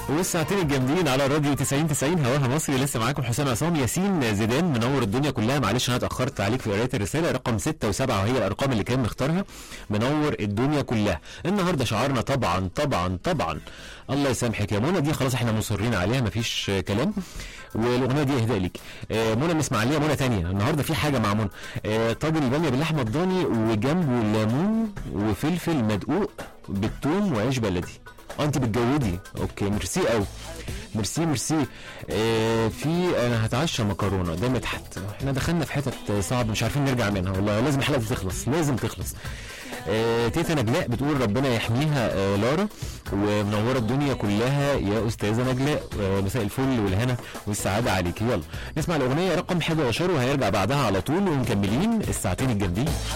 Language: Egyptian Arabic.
والساعتين الجامدين على راديو 90 90 هواها مصري لسه معاكم حسام عصام ياسين زيدان منور الدنيا كلها معلش انا اتاخرت عليك في قرايه الرساله رقم 6 و7 وهي الارقام اللي كان مختارها منور الدنيا كلها النهارده شعارنا طبعا طبعا طبعا الله يسامحك يا منى دي خلاص احنا مصرين عليها مفيش كلام والاغنيه دي اهداء ليك آه، منى من اسماعيليه منى تانية النهارده في حاجه مع منى آه، طاجن الباميه باللحمه الضاني وجنبه ليمون وفلفل مدقوق بالثوم وعيش بلدي اه انت بتجودي اوكي ميرسي قوي ميرسي ميرسي آه في انا هتعشى مكرونه ده مدحت احنا دخلنا في حتت صعب مش عارفين نرجع منها والله لازم الحلقه دي تخلص لازم تخلص آه تيتا نجلاء بتقول ربنا يحميها آه لارا ومنوره الدنيا كلها يا استاذه نجلاء آه مساء الفل والهنا والسعاده عليك يلا نسمع الاغنيه رقم 11 وهيرجع بعدها على طول ومكملين الساعتين الجامدين